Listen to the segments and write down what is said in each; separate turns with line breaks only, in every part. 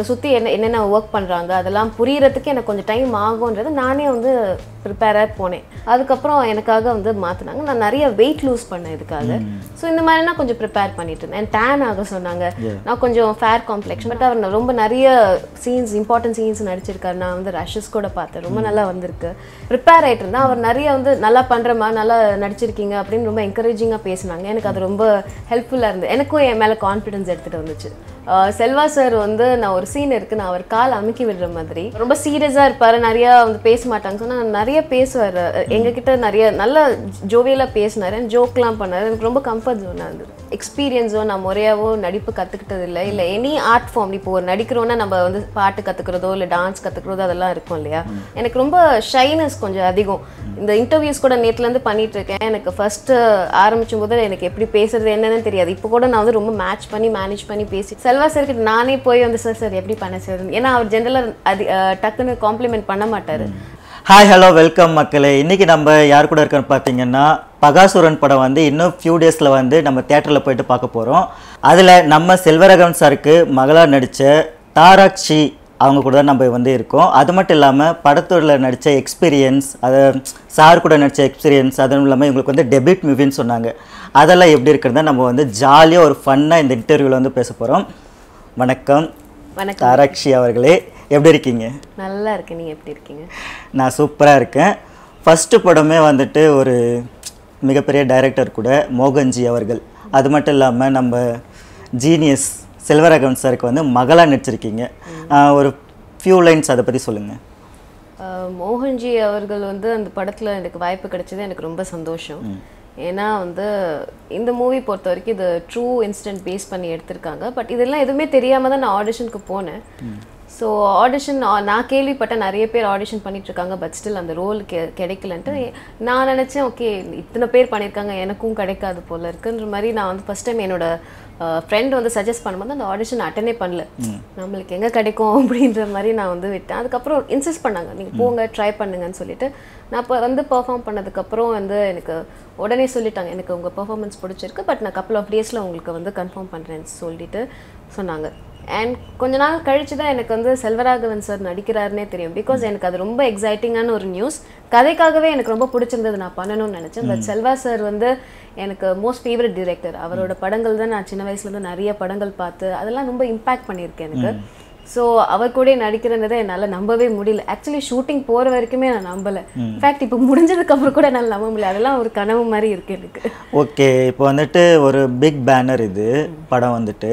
நம்மளை சுற்றி என்ன என்னென்ன ஒர்க் பண்ணுறாங்க அதெல்லாம் புரியறதுக்கு எனக்கு கொஞ்சம் டைம் ஆகுன்றது நானே வந்து ப்ரிப்பேராக போனேன் அதுக்கப்புறம் எனக்காக வந்து மாற்றினாங்க நான் நிறைய வெயிட் லூஸ் பண்ணேன் இதுக்காக ஸோ இந்த மாதிரினா கொஞ்சம் ப்ரிப்பேர் பண்ணிட்டு இருந்தேன் டேன் ஆக சொன்னாங்க நான் கொஞ்சம் ஃபேர் காம்ப்ளெக்ஸ் பட் அவர் ரொம்ப நிறைய சீன்ஸ் இம்பார்ட்டன்ட் சீன்ஸ் நடிச்சிருக்காரு நான் வந்து ரஷஸ் கூட பார்த்தேன் ரொம்ப நல்லா வந்திருக்கு ப்ரிப்பேர் ஆகிட்டு இருந்தேன் அவர் நிறைய வந்து நல்லா பண்ணுறமா நல்லா நடிச்சிருக்கீங்க அப்படின்னு ரொம்ப என்கரேஜிங்காக பேசினாங்க எனக்கு அது ரொம்ப ஹெல்ப்ஃபுல்லாக இருந்தது எனக்கும் என் மேலே கான்ஃபிடன்ஸ் எடுத்துகிட்டு வந்துச்சு ஆஹ் செல்வா சார் வந்து நான் ஒரு சீன் இருக்கு நான் அவர் கால் அமுக்கி விடுற மாதிரி ரொம்ப சீரியஸாக இருப்பாரு நிறைய வந்து பேச மாட்டாங்க சொன்னா நிறைய பேசுவார் எங்ககிட்ட நிறைய நல்ல ஜோவியலாக பேசினாரு ஜோக்லாம் பண்ணாரு எனக்கு ரொம்ப கம்ஃபர்ட் ஜோனாக இருந்தது எக்ஸ்பீரியன்ஸோ நான் முறையாவோ நடிப்பு கற்றுக்கிட்டது இல்லை இல்லை எனி ஆர்ட் ஃபார்ம் இப்போ ஒரு நடிக்கிறோன்னா நம்ம வந்து பாட்டு கற்றுக்கிறதோ இல்லை டான்ஸ் கற்றுக்கிறதோ அதெல்லாம் இருக்கும் இல்லையா எனக்கு ரொம்ப ஷைனஸ் கொஞ்சம் அதிகம் இந்த இன்டர்வியூஸ் கூட நேற்றுலேருந்து பண்ணிட்டு இருக்கேன் எனக்கு ஃபர்ஸ்ட் ஆரம்பிச்சும் போது எனக்கு எப்படி பேசுறது என்னன்னு தெரியாது இப்போ கூட நான் வந்து ரொம்ப மேட்ச் பண்ணி மேனேஜ் பண்ணி பேசி செல்வா சார்கிட்ட நானே போய் வந்து சார் சார் எப்படி பண்ண சார் ஏன்னா அவர் ஜென்ரலாக அது அஹ், டக்குன்னு காம்ப்ளிமெண்ட் பண்ண மாட்டாரு
ஹாய் ஹலோ வெல்கம் மக்களே இன்னைக்கு நம்ம யார் கூட இருக்கோன்னு பார்த்தீங்கன்னா பகாசுரன் படம் வந்து இன்னும் ஃபியூ டேஸில் வந்து நம்ம தேட்டரில் போயிட்டு பார்க்க போகிறோம் அதில் நம்ம செல்வரகன் சாருக்கு மகளாக நடித்த தாராக்ஷி அவங்க கூட தான் நம்ம வந்து இருக்கோம் அது மட்டும் இல்லாமல் படத்தோட நடித்த எக்ஸ்பீரியன்ஸ் அதை சார் கூட நடித்த எக்ஸ்பீரியன்ஸ் அதுவும் இல்லாமல் இவங்களுக்கு வந்து டெபிட் மூவின்னு சொன்னாங்க அதெல்லாம் எப்படி இருக்கிறத நம்ம வந்து ஜாலியாக ஒரு ஃபன்னாக இந்த இன்டர்வியூவில் வந்து பேச போகிறோம் வணக்கம்
வணக்கம்
தாராக்ஷி அவர்களே எப்படி இருக்கீங்க
நல்லா இருக்கேன் நீங்க எப்படி இருக்கீங்க
நான் சூப்பராக இருக்கேன் ஃபஸ்ட்டு படமே வந்துட்டு ஒரு மிகப்பெரிய டைரக்டர் கூட மோகன்ஜி அவர்கள் அது மட்டும் இல்லாமல் நம்ம ஜீனியஸ் செல்வராகவன் சாருக்கு வந்து மகளாக நடிச்சிருக்கீங்க ஆஹ் ஒரு ஃபியூ லைன்ஸ் அதை பற்றி சொல்லுங்கள்
அஹ், மோகன்ஜி அவர்கள் வந்து அந்த படத்துல எனக்கு வாய்ப்பு கிடைச்சது எனக்கு ரொம்ப சந்தோஷம் ஏன்னா வந்து இந்த மூவி பொறுத்த வரைக்கும் இது ட்ரூ இன்சிடென்ட் பேஸ் பண்ணி எடுத்திருக்காங்க பட் இதெல்லாம் எதுவுமே தெரியாம தான் நான் ஆடிஷனுக்கு போனேன் ஸோ ஆடிஷன் நான் கேள்விப்பட்டேன் நிறைய பேர் ஆடிஷன் பண்ணிட்டு இருக்காங்க பட் ஸ்டில் அந்த ரோல் கெ கிடைக்கலன்ட்டு நான் நினச்சேன் ஓகே இத்தனை பேர் பண்ணியிருக்காங்க எனக்கும் கிடைக்காது போல இருக்குன்ற மாதிரி நான் வந்து ஃபர்ஸ்ட் டைம் என்னோட ஃப்ரெண்ட் வந்து சஜஸ்ட் பண்ணும்போது அந்த ஆடிஷன் அட்டனே பண்ணல நம்மளுக்கு எங்கே கிடைக்கும் அப்படின்ற மாதிரி நான் வந்து விட்டேன் அதுக்கப்புறம் இன்சிஸ்ட் பண்ணாங்க நீங்கள் போங்க ட்ரை பண்ணுங்கன்னு சொல்லிட்டு நான் இப்போ வந்து பெர்ஃபார்ம் பண்ணதுக்கப்புறம் வந்து எனக்கு உடனே சொல்லிட்டாங்க எனக்கு உங்கள் பெர்ஃபார்மன்ஸ் பிடிச்சிருக்கு பட் நான் கப்பல் ஆஃப் டேஸில் உங்களுக்கு வந்து கன்ஃபார்ம் பண்ணுறேன்னு சொல்லிட்டு சொன்னாங்க அண்ட் கொஞ்ச நாள் கழிச்சு தான் எனக்கு வந்து செல்வராகவன் சார் நடிக்கிறாருன்னே தெரியும் பிகாஸ் எனக்கு அது ரொம்ப எக்ஸைட்டிங்கான ஒரு நியூஸ் கதைக்காகவே எனக்கு ரொம்ப பிடிச்சிருந்தது நான் பண்ணணும்னு நினச்சேன் பட் செல்வா சார் வந்து எனக்கு மோஸ்ட் ஃபேவரட் டிரெக்டர் அவரோட படங்கள் தான் நான் சின்ன வயசுலேருந்து நிறைய படங்கள் பார்த்து அதெல்லாம் ரொம்ப இம்பாக்ட் பண்ணியிருக்கேன் எனக்கு ஸோ அவர் கூட நடிக்கிறன்றதை என்னால் நம்பவே முடியல ஆக்சுவலி ஷூட்டிங் போகிற வரைக்குமே நான் நம்பலை இன்ஃபேக்ட் இப்போ முடிஞ்சதுக்கு அப்புறம் கூட என்னால் நம்ப முடியல அதெல்லாம் ஒரு கனவு மாதிரி இருக்கு எனக்கு
ஓகே இப்போ வந்துட்டு ஒரு பிக் பேனர் இது படம் வந்துட்டு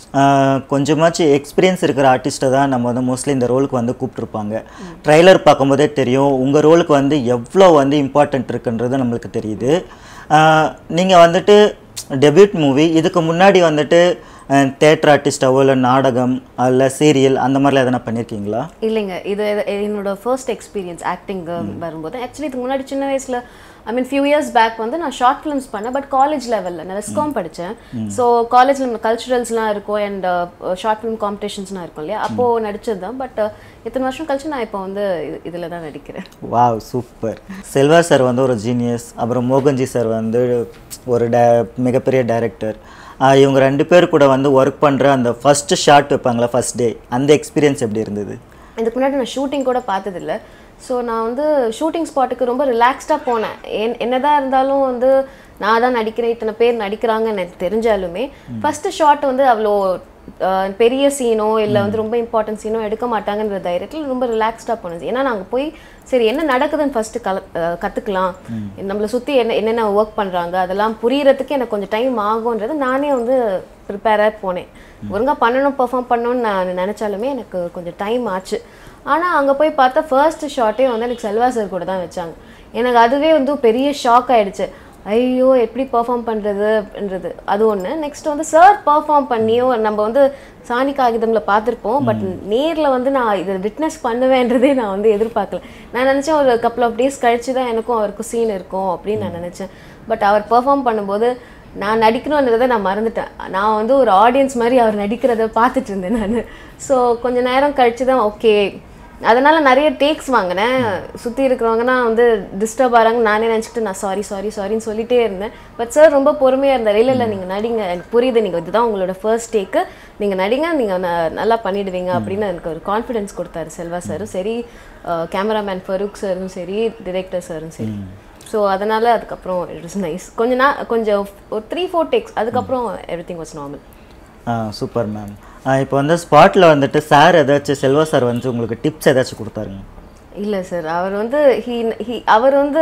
ஆஹ் கொஞ்சமாச்சும் எக்ஸ்பீரியன்ஸ் இருக்கிற ஆர்டிஸ்ட்டை தான் நம்ம வந்து மோஸ்ட்லி இந்த ரோலுக்கு வந்து கூப்பிட்ருப்பாங்க ட்ரைலர் பார்க்கும்போதே தெரியும் உங்கள் ரோலுக்கு வந்து எவ்வளோ வந்து இம்பார்ட்டன்ட் இருக்குன்றது நம்மளுக்கு தெரியுது நீங்கள் வந்துட்டு டெபியூட் மூவி இதுக்கு முன்னாடி வந்துட்டு தேட்டர் ஆர்டிஸ்டாவோ இல்லை நாடகம் இல்லை சீரியல் அந்த மாதிரிலாம் எதனா பண்ணியிருக்கீங்களா
இல்லைங்க இது இது என்னோட ஃபர்ஸ்ட் எக்ஸ்பீரியன்ஸ் ஆக்டிங் வரும்போது ஆக்சுவலி இதுக்கு முன்னாடி சின்ன வயசுல I mean few years back வந்து நான் ஷார்ட் ஃபிலிம்ஸ் பண்ணேன் பட் காலேஜ் லெவலில் நான் ரெஸ்காம் படித்தேன் ஸோ காலேஜில் நம்ம கல்ச்சுரல்ஸ்லாம் இருக்கும் அண்ட் ஷார்ட் ஃபிலிம் காம்படிஷன்ஸ்லாம் இருக்கும் இல்லையா அப்போது நடிச்சது தான் பட் இத்தனை வருஷம் கழிச்சு நான் இப்போ வந்து இதில் தான் நடிக்கிறேன்
வாவ் சூப்பர் செல்வா சார் வந்து ஒரு ஜீனியஸ் அப்புறம் மோகன்ஜி சார் வந்து ஒரு ட மிகப்பெரிய டைரக்டர் இவங்க ரெண்டு பேர் கூட வந்து ஒர்க் பண்ணுற அந்த ஃபர்ஸ்ட் ஷாட் வைப்பாங்களா ஃபர்ஸ்ட் டே அந்த எக்ஸ்பீரியன்ஸ் எப்படி இருந்தது
இதுக்கு முன்னாடி நான் ஷூட்டிங் கூட பார்த்ததில்ல ஸோ நான் வந்து ஷூட்டிங் ஸ்பாட்டுக்கு ரொம்ப ரிலாக்ஸ்டாக போனேன் என் என்னதான் இருந்தாலும் வந்து நான் தான் நடிக்கிறேன் இத்தனை பேர் நடிக்கிறாங்கன்னு எனக்கு தெரிஞ்சாலுமே ஃபஸ்ட்டு ஷாட் வந்து அவ்வளோ அஹ், பெரிய சீனோ இல்லை வந்து ரொம்ப இம்பார்ட்டன்ட் சீனோ எடுக்க மாட்டாங்கன்ற தைரியத்தில் ரொம்ப ரிலாக்ஸ்டாக போனது ஏன்னா நாங்கள் போய் சரி என்ன நடக்குதுன்னு ஃபஸ்ட்டு கல அஹ், கத்துக்கலாம் நம்மளை சுற்றி என்ன என்னென்ன ஒர்க் பண்ணுறாங்க அதெல்லாம் புரியறதுக்கு எனக்கு கொஞ்சம் டைம் ஆகுன்றது நானே வந்து ப்ரிப்பேராக போனேன் ஒழுங்கா பண்ணணும் பெர்ஃபார்ம் பண்ணணும்னு நான் நினச்சாலுமே எனக்கு கொஞ்சம் டைம் ஆச்சு ஆனால் அங்கே போய் பார்த்தா ஃபர்ஸ்ட் ஷாட்டே வந்து எனக்கு செல்வா சார் கூட தான் வச்சாங்க எனக்கு அதுவே வந்து பெரிய ஷாக் ஆயிடுச்சு ஐயோ எப்படி பெர்ஃபார்ம் பண்ணுறதுன்றது அது ஒன்று நெக்ஸ்ட் வந்து சார் பெர்ஃபார்ம் பண்ணியும் நம்ம வந்து சாணி காகிதம்ல பார்த்துருப்போம் பட் நேரில் வந்து நான் இதை விட்னஸ் பண்ணுவேன்றதே நான் வந்து எதிர்பார்க்கல நான் நினச்சேன் ஒரு கப்பல் ஆஃப் டேஸ் கழிச்சு தான் எனக்கும் அவருக்கும் சீன் இருக்கும் அப்படின்னு நான் நினச்சேன் பட் அவர் பெர்ஃபார்ம் பண்ணும்போது நான் நடிக்கணுன்றதை நான் மறந்துட்டேன் நான் வந்து ஒரு ஆடியன்ஸ் மாதிரி அவர் நடிக்கிறத பார்த்துட்டு இருந்தேன் நான் ஸோ கொஞ்ச நேரம் கழிச்சு தான் ஓகே அதனால நிறைய டேக்ஸ் வாங்கினேன் சுற்றி இருக்கிறவங்கன்னா வந்து டிஸ்டர்ப் ஆகிறாங்க நானே நினச்சிட்டு நான் சாரி சாரி சாரின்னு சொல்லிட்டே இருந்தேன் பட் சார் ரொம்ப பொறுமையாக இருந்தார் இல்லை இல்லை நீங்கள் நடிங்க எனக்கு புரியுது நீங்கள் இதுதான் உங்களோட ஃபர்ஸ்ட் டேக்கு நீங்கள் நடிங்க நீங்கள் நல்லா பண்ணிடுவீங்க அப்படின்னு எனக்கு ஒரு கான்ஃபிடன்ஸ் கொடுத்தாரு செல்வா சாரும் சரி கேமராமேன் ஃபரூக் சாரும் சரி டிரெக்டர் சாரும் சரி ஸோ அதனால அதுக்கப்புறம் இட் இஸ் நைஸ் கொஞ்ச நாள் கொஞ்சம் ஒரு த்ரீ ஃபோர் டேக்ஸ் அதுக்கப்புறம் everything was normal
ah super ma'am இப்போ வந்து ஸ்பாட்டில் வந்துட்டு சார் ஏதாச்சும் செல்வா சார் வந்து உங்களுக்கு டிப்ஸ் ஏதாச்சும் கொடுத்தாருங்க
இல்லை சார் அவர் வந்து ஹீ ஹீ அவர் வந்து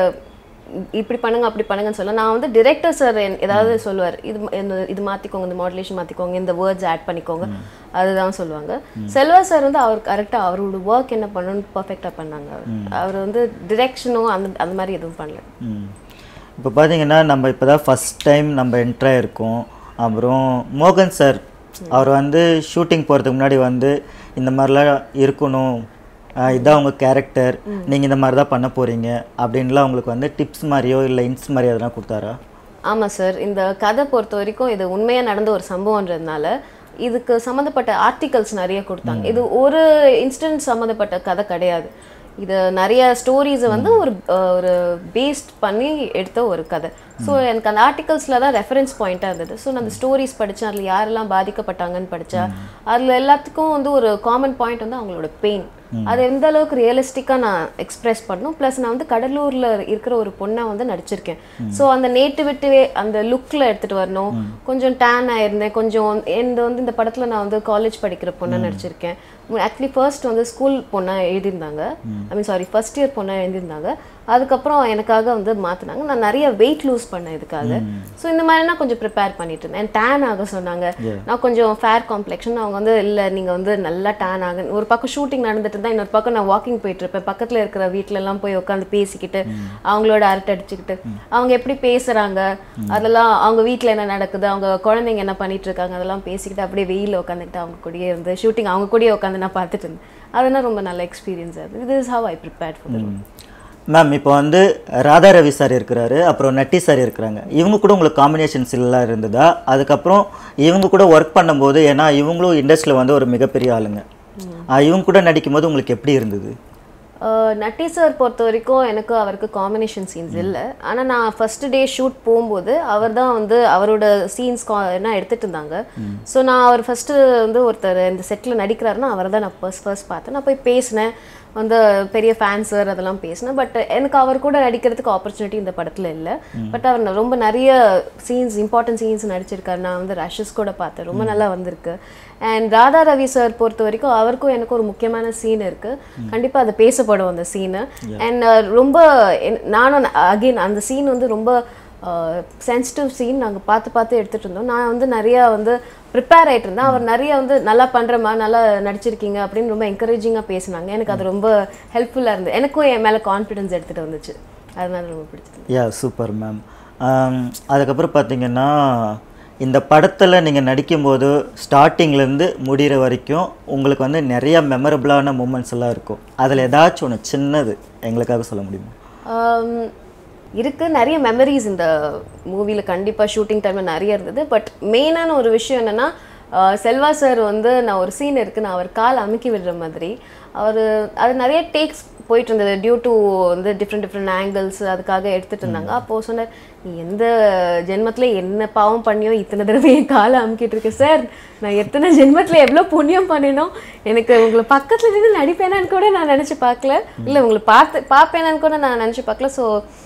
இப்படி பண்ணுங்க அப்படி பண்ணுங்கன்னு சொல்ல நான் வந்து டிரெக்டர் சார் ஏதாவது சொல்லுவார் இது ம- இந்த- இது மாற்றிக்கோங்க இந்த மாடுலேஷன் மாற்றிக்கோங்க இந்த வேர்ட்ஸ் ஆட் பண்ணிக்கோங்க அதுதான் சொல்லுவாங்க செல்வா சார் வந்து அவர் கரெக்டாக அவரோட ஒர்க் என்ன பண்ணணும்னு பர்ஃபெக்டாக பண்ணாங்க அவர் அவர் வந்து டிரெக்ஷனும் அந்த அந்த மாதிரி எதுவும் பண்ணல
ம் இப்போ பார்த்தீங்கன்னா நம்ம இப்போ தான் ஃபஸ்ட் டைம் நம்ம என்ட்ராக இருக்கோம் அப்புறம் மோகன் சார் அவர் வந்து ஷூட்டிங் போகிறதுக்கு முன்னாடி வந்து இந்த மாதிரிலாம் இருக்கணும் ஆஹ் இதான் உங்கள் கேரக்டர் நீங்கள் இந்த மாதிரி தான் பண்ண போகிறீங்க அப்படின்லாம் உங்களுக்கு வந்து டிப்ஸ் மாதிரியோ இல்லை இன்ஸ் மாதிரியோ எதனா கொடுத்தாரா
ஆமாம் சார் இந்த கதை பொறுத்த வரைக்கும் இது உண்மையாக நடந்த ஒரு சம்பவம்ன்றதுனால இதுக்கு சம்மந்தப்பட்ட ஆர்டிகல்ஸ் நிறைய கொடுத்தாங்க இது ஒரு இன்சிடென்ட் சம்மந்தப்பட்ட கதை கிடையாது இது நிறைய ஸ்டோரிஸை வந்து ஒரு அஹ், ஒரு பேஸ்ட் பண்ணி எடுத்த ஒரு கதை ஸோ எனக்கு அந்த ஆர்டிகல்ஸில் தான் ரெஃபரன்ஸ் பாயிண்ட்டாக இருந்தது ஸோ நான் அந்த ஸ்டோரிஸ் படித்தேன் அதில் யாரெல்லாம் பாதிக்கப்பட்டாங்கன்னு படித்தா அதில் எல்லாத்துக்கும் வந்து ஒரு காமன் பாயிண்ட் வந்து அவங்களோட பெயின் அது எந்த அளவுக்கு ரியலிஸ்டிக்காக நான் எக்ஸ்பிரஸ் பண்ணணும் ப்ளஸ் நான் வந்து கடலூரில் இருக்கிற ஒரு பொண்ணை வந்து நடிச்சிருக்கேன் ஸோ அந்த நேட்டிவிட்டிவே அந்த லுக்கில் எடுத்துகிட்டு வரணும் கொஞ்சம் டேன் ஆயிருந்தேன் கொஞ்சம் இந்த வந்து இந்த படத்தில் நான் வந்து காலேஜ் படிக்கிற பொண்ணை நடிச்சிருக்கேன் ஆக்சுவலி ஃபர்ஸ்ட் வந்து ஸ்கூல் பொண்ணை எழுதியிருந்தாங்க I mean sorry first year பொண்ணை எழுதியிருந்தாங்க அதுக்கப்புறம் எனக்காக வந்து மாற்றினாங்க நான் நிறைய வெயிட் லூஸ் பண்ணேன் இதுக்காக ஸோ இந்த மாதிரி நான் கொஞ்சம் ப்ரிப்பேர் பண்ணிட்டு இருந்தேன் டேன் ஆக சொன்னாங்க நான் கொஞ்சம் ஃபேர் காம்ப்ளெக்ஷன் அவங்க வந்து இல்லை நீங்கள் வந்து நல்லா டேன் ஆக ஒரு பக்கம் ஷூட்டிங் நடந்துட்டு இருந்தா இன்னொரு பக்கம் நான் வாக்கிங் போயிட்டு இருப்பேன் பக்கத்தில் இருக்கிற வீட்ல எல்லாம் போய் உட்காந்து பேசிக்கிட்டு அவங்களோட அரட்டை அடிச்சுக்கிட்டு அவங்க எப்படி பேசுறாங்க அதெல்லாம் அவங்க வீட்டில் என்ன நடக்குது அவங்க குழந்தைங்க என்ன பண்ணிட்டு இருக்காங்க அதெல்லாம் பேசிக்கிட்டு அப்படியே வெயிலில் உட்காந்துக்கிட்டு அவங்க கூடயே வந்து ஷூட்டிங் அவங்க கூடயே உட்காந்து நான் பார்த்துட்டு இருந்தேன் அதெல்லாம் ரொம்ப நல்ல எக்ஸ்பீரியன்ஸ் அது இது is how I prepared for
ma'am இப்போ வந்து ராதா ரவி சார் இருக்கிறாரு அப்புறம் நட்டி சார் இருக்கிறாங்க இவங்க கூட உங்களுக்கு காம்பினேஷன்ஸ் எல்லாம் இருந்ததா அதுக்கப்புறம் இவங்க கூட ஒர்க் பண்ணும்போது ஏன்னா இவங்களும் இண்டஸ்ட்ரியில் வந்து ஒரு மிகப்பெரிய ஆளுங்க ஆஹ் இவங்க கூட நடிக்கும்போது உங்களுக்கு எப்படி இருந்தது
ஆஹ் நட்டி சார் பொறுத்த வரைக்கும் எனக்கு அவருக்கு காம்பினேஷன் சீன்ஸ் இல்லை ஆனால் நான் ஃபர்ஸ்ட் டே ஷூட் போகும்போது அவர் தான் வந்து அவரோட சீன்ஸ் என்ன எடுத்துட்டு இருந்தாங்க ஸோ நான் அவர் ஃபர்ஸ்ட் வந்து ஒருத்தர் இந்த செட்டில் நடிக்கிறாருன்னா அவரை தான் நான் ஃபர்ஸ்ட் ஃபர்ஸ்ட் பார்த்தேன் நான் போய் பேசினேன் வந்து பெரிய ஃபேன் சார் அதெல்லாம் பேசினேன் பட் எனக்கு அவர் கூட நடிக்கிறதுக்கு ஆப்பர்ச்சுனிட்டி இந்த படத்தில் இல்லை பட் அவர் ந- ரொம்ப நிறைய சீன்ஸ் இம்பார்ட்டன்ட் சீன்ஸ் நடிச்சிருக்காரு நான் வந்து ரஷஸ் கூட பார்த்தேன் ரொம்ப நல்லா வந்திருக்கு அண்ட் ராதா ரவி சார் பொறுத்த வரைக்கும் அவருக்கும் எனக்கு ஒரு முக்கியமான சீன் இருக்கு கண்டிப்பா அது பேசப்படும் அந்த சீனு அண்ட் ரொம்ப என்- நானும் அகைன் அந்த சீன் வந்து ரொம்ப சென்சிட்டிவ் சீன் நாங்கள் பார்த்து பார்த்து எடுத்துட்டு இருந்தோம் நான் வந்து நிறையா வந்து ப்ரிப்பேர் ஆயிட்டு இருந்தேன் அவர் நிறைய வந்து நல்லா பண்றமா நல்லா நடிச்சிருக்கீங்க அப்படின்னு ரொம்ப என்கரேஜிங்காக பேசினாங்க எனக்கு அது ரொம்ப ஹெல்ப்ஃபுல்லாக இருந்தது எனக்கும் என் மேலே கான்ஃபிடன்ஸ் எடுத்துட்டு வந்துச்சு அதனால ரொம்ப பிடிச்சது
யா சூப்பர் மேம் அதுக்கப்புறம் பார்த்தீங்கன்னா இந்த படத்தில் நீங்கள் நடிக்கும்போது ஸ்டார்டிங்லேருந்து முடிகிற வரைக்கும் உங்களுக்கு வந்து நிறைய மெமரபிளான மூமெண்ட்ஸ் எல்லாம் இருக்கும் அதில் ஏதாச்சும் ஒன்று சின்னது எங்களுக்காக சொல்ல முடியுமா
ஆம், இருக்கு நிறைய மெமரிஸ் இந்த மூவியில் கண்டிப்பாக ஷூட்டிங் டைமில் நிறைய இருந்தது பட் மெயினான ஒரு விஷயம் என்னன்னா ஆஹ், செல்வா சார் வந்து நான் ஒரு சீன் இருக்கு நான் அவர் கால் அமுக்கி விடுற மாதிரி அவர் அது நிறைய டேக்ஸ் போயிட்டு இருந்தது டியூ டு வந்து டிஃப்ரெண்ட் டிஃப்ரெண்ட் ஆங்கிள்ஸ் அதுக்காக எடுத்துட்டு இருந்தாங்க அப்போது சொன்னார் நீ எந்த ஜென்மத்தில் என்ன பாவம் பண்ணியோ இத்தனை தடவை என் காலை அமுக்கிட்டு இருக்கேன் சார் நான் எத்தனை ஜென்மத்தில் எவ்வளோ புண்ணியம் பண்ணினோம் எனக்கு உங்களை பக்கத்தில் நின்று நடிப்பேனான்னு கூட நான் நினச்சி பார்க்கல இல்லை உங்களை பார்த்து பார்ப்பேனான்னு கூட நான் நினச்சி பார்க்கல so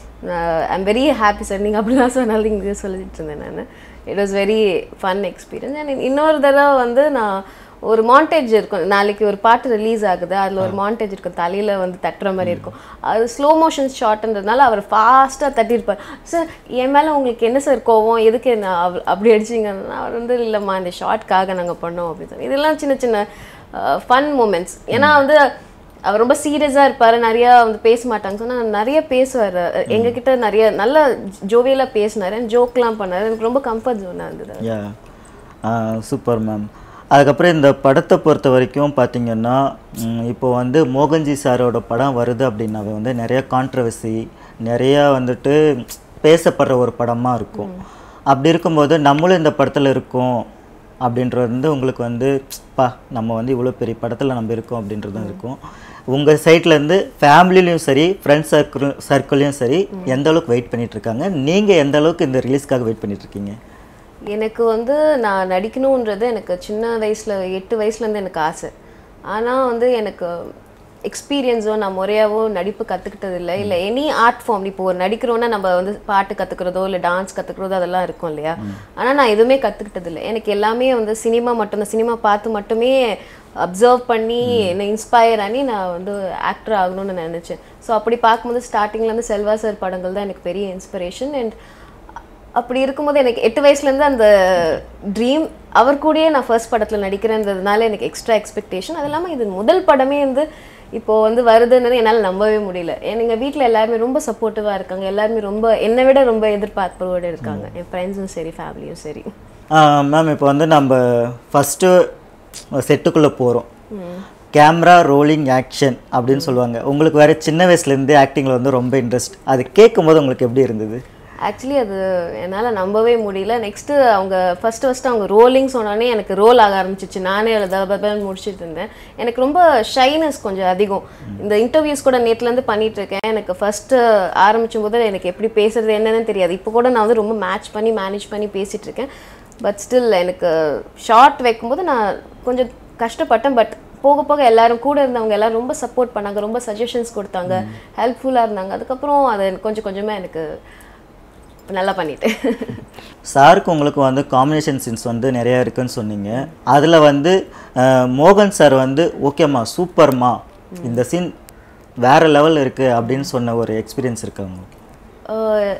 I'm very happy sir நீங்கள் அப்படி தான் சொன்னாலும் இங்கே சொல்லிட்டு இருந்தேன் நான் it was very fun experience and இன்னொரு தடவை வந்து நான் ஒரு மாண்டேஜ் இருக்கும் நாளைக்கு ஒரு பாட்டு ரிலீஸ் ஆகுது அதில் ஒரு மாண்டேஜ் இருக்கும் தலையில் வந்து தட்டுற மாதிரி இருக்கும் அது ஸ்லோ மோஷன் ஷாட்ன்றதுனால அவர் ஃபாஸ்ட்டாக தட்டியிருப்பார் சார் என் மேலே உங்களுக்கு என்ன சார் கோவம் எதுக்கு என்ன அவ- அப்படி அடிச்சிங்கன்னா அவர் வந்து இல்லைம்மா இந்த ஷார்ட்காக நாங்கள் பண்ணோம் அப்படின்னு சொல்லி இதெல்லாம் சின்ன சின்ன ஃபன் மூமெண்ட்ஸ் ஏன்னா வந்து அவர் ரொம்ப சீரியஸாக இருப்பார் நிறையா வந்து பேச மாட்டாங்க சொன்னால் நிறைய பேசுவார் எங்ககிட்ட நிறைய நல்ல ஜோவியலாக பேசினார் ஜோக்லாம் பண்ணார் எனக்கு ரொம்ப கம்ஃபர்ட் ஜோனாக இருந்தது
யா சூப்பர் மேம் அதுக்கப்புறம் இந்த படத்தை பொறுத்த வரைக்கும் பார்த்தீங்கன்னா ம், இப்போ வந்து மோகன்ஜி சாரோட படம் வருது அப்படின்னாவே வந்து நிறைய கான்ட்ரவர்சி நிறையா வந்துட்டு பேசப்படுற ஒரு படமாக இருக்கும் அப்படி இருக்கும்போது நம்மளும் இந்த படத்தில் இருக்கோம் அப்படின்றது வந்து உங்களுக்கு வந்து பா நம்ம வந்து இவ்வளோ பெரிய படத்தில் நம்ம இருக்கோம் அப்படின்றதும் இருக்கும் உங்கள் சைட்லேருந்து ஃபேமிலிலையும் சரி ஃப்ரெண்ட்ஸ் சர்க்கிள் சர்க்கிள்லையும் சரி எந்த அளவுக்கு வெயிட் பண்ணிட்டு இருக்காங்க நீங்கள் எந்த அளவுக்கு இந்த ரிலீஸ்க்காக வெயிட் பண்ணிட்டு இருக்கீங்க
எனக்கு வந்து நான் நடிக்கணுன்றது எனக்கு சின்ன வயசில் எட்டு வயசுலேருந்து எனக்கு ஆசை ஆனால் வந்து எனக்கு எக்ஸ்பீரியன்ஸோ நான் முறையாவோ நடிப்பு கற்றுக்கிட்டது இல்லை இல்லை எனி ஆர்ட் ஃபார்ம் இப்போ ஒரு நடிக்கிறோன்னா நம்ம வந்து பாட்டு கற்றுக்கிறதோ இல்லை டான்ஸ் கற்றுக்கிறதோ அதெல்லாம் இருக்கும் இல்லையா ஆனால் நான் எதுவுமே கற்றுக்கிட்டது இல்லை எனக்கு எல்லாமே வந்து சினிமா மட்டும்தான் சினிமா பார்த்து மட்டுமே அப்சர்வ் பண்ணி என்னை இன்ஸ்பயர் ஆனி நான் வந்து ஆக்டர் ஆகணும்னு நினச்சேன் ஸோ அப்படி பார்க்கும்போது ஸ்டார்டிங்லேருந்து செல்வா சார் படங்கள் தான் எனக்கு பெரிய இன்ஸ்பிரேஷன் அண்ட் அப்படி இருக்கும்போது எனக்கு எட்டு வயசுலேருந்து அந்த ட்ரீம் அவர் கூடயே நான் ஃபர்ஸ்ட் படத்தில் நடிக்கிறேன்றதுனால எனக்கு எக்ஸ்ட்ரா எக்ஸ்பெக்டேஷன் அது இல்லாமல் இது முதல் படமே வந்து இப்போ வந்து வருதுன்றது என்னால் நம்பவே முடியல எங்கள் வீட்டில் எல்லாருமே ரொம்ப சப்போர்ட்டிவாக இருக்காங்க எல்லாருமே ரொம்ப என்னை விட ரொம்ப எதிர்பார்ப்போடு இருக்காங்க என் ஃப்ரெண்ட்ஸும் சரி ஃபேமிலியும் சரி
மேம் இப்போ வந்து நம்ம ஃபஸ்ட்டு செட்டுக்குள்ளே போகிறோம் கேமரா ரோலிங் ஆக்ஷன் அப்படின்னு சொல்லுவாங்க உங்களுக்கு வேறு சின்ன வயசுலேருந்து ஆக்டிங்கில் வந்து ரொம்ப இன்ட்ரெஸ்ட் அது கேட்கும்போது உங்களுக்கு எப்படி இருந்தது
ஆக்சுவலி அது என்னால் நம்பவே முடியல நெக்ஸ்ட்டு அவங்க ஃபஸ்ட்டு ஃபஸ்ட்டு அவங்க ரோலிங் சொன்னோடனே எனக்கு ரோல் ஆக ஆரம்பிச்சிச்சு நானே அதில் தபன்னு முடிச்சிட்டு இருந்தேன் எனக்கு ரொம்ப ஷைனஸ் கொஞ்சம் அதிகம் இந்த இன்டர்வியூஸ் கூட நேற்றுலேருந்து பண்ணிட்டு இருக்கேன் எனக்கு ஃபஸ்ட்டு ஆரம்பிச்சும் போது எனக்கு எப்படி பேசுறது என்னன்னு தெரியாது இப்போ கூட நான் வந்து ரொம்ப மேட்ச் பண்ணி மேனேஜ் பண்ணி பேசிட்டு இருக்கேன் பட் ஸ்டில் எனக்கு ஷார்ட் வைக்கும்போது நான் கொஞ்சம் கஷ்டப்பட்டேன் பட் போக போக எல்லாரும் கூட இருந்தவங்க எல்லாரும் ரொம்ப சப்போர்ட் பண்ணாங்க ரொம்ப சஜஷன்ஸ் கொடுத்தாங்க ஹெல்ப்ஃபுல்லாக இருந்தாங்க அதுக்கப்புறம் அது எனக்கு கொஞ்சம் கொஞ்சமாக எனக்கு நல்லா பண்ணிட்டேன்
சாருக்கு உங்களுக்கு வந்து காம்பினேஷன் சீன்ஸ் வந்து நிறையா இருக்குன்னு சொன்னீங்க அதில் வந்து அஹ், மோகன் சார் வந்து ஓகேம்மா சூப்பர்மா இந்த சீன் வேற லெவல் இருக்குது அப்படின்னு சொன்ன ஒரு எக்ஸ்பீரியன்ஸ் இருக்கு உங்களுக்கு
ஆஹ்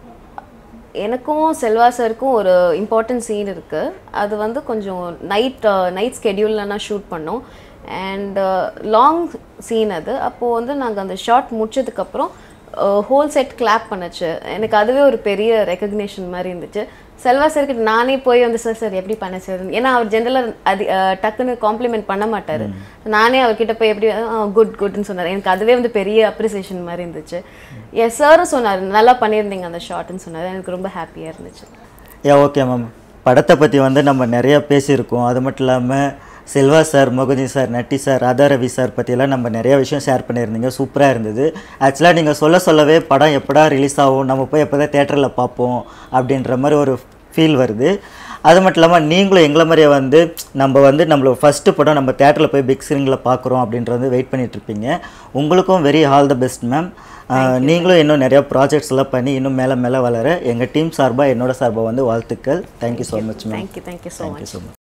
எனக்கும் செல்வா சாருக்கும் ஒரு இம்பார்ட்டன்ட் சீன் இருக்குது அது வந்து கொஞ்சம் நைட் நைட் ஸ்கெடியூலில் நான் ஷூட் பண்ணோம் அண்ட் லாங் சீன் அது அப்போது வந்து நாங்கள் அந்த ஷார்ட் முடிச்சதுக்கப்புறம் ஹோல் செட் கிளாப் பண்ணுச்சு எனக்கு அதுவே ஒரு பெரிய ரெக்கக்னேஷன் மாதிரி இருந்துச்சு செல்வா சார்கிட்ட நானே போய் வந்து சார் சார் எப்படி பண்ண சார் ஏன்னா அவர் ஜென்ரலாக அது அஹ், டக்குன்னு காம்ப்ளிமெண்ட் பண்ண மாட்டார் நானே அவர்கிட்ட போய் எப்படி குட் குட்னு சொன்னார் எனக்கு அதுவே வந்து பெரிய அப்ரிசியேஷன் மாதிரி இருந்துச்சு என் சாரும் சொன்னார் நல்லா பண்ணியிருந்தீங்க அந்த ஷார்ட்னு சொன்னார் எனக்கு ரொம்ப ஹாப்பியாக இருந்துச்சு
ஏ ஓகே மேம் படத்தை பற்றி வந்து நம்ம நிறைய பேசியிருக்கோம் அது மட்டும் இல்லாமல் செல்வா சார் மோகதி sir Natty sir Radha Ravi sir பற்றியெல்லாம் நம்ம நிறைய விஷயம் ஷேர் பண்ணியிருந்தீங்க சூப்பராக இருந்தது ஆக்சுவலாக நீங்கள் சொல்ல சொல்லவே படம் எப்படா ரிலீஸ் ஆகும் நம்ம போய் எப்போ தான் தேட்டரில் பார்ப்போம் அப்படின்ற மாதிரி ஒரு ஃபீல் வருது அது மட்டும் இல்லாமல் நீங்களும் எங்களை மாதிரியே வந்து நம்ம வந்து நம்மளோட ஃபஸ்ட்டு படம் நம்ம தேட்டரில் போய் பிக் ஸ்க்ரீனில் பார்க்குறோம் அப்படின்றது வெயிட் பண்ணிட்டு இருப்பீங்க உங்களுக்கும் very all the best ma'am நீங்களும் இன்னும் நிறைய ப்ராஜெக்ட்ஸ் எல்லாம் பண்ணி இன்னும் மேலே மேலே வளர எங்கள் டீம் சார்பாக என்னோட சார்பாக வந்து வாழ்த்துக்கள் thank you so much ma'am
thank you thank you so much
thank you so much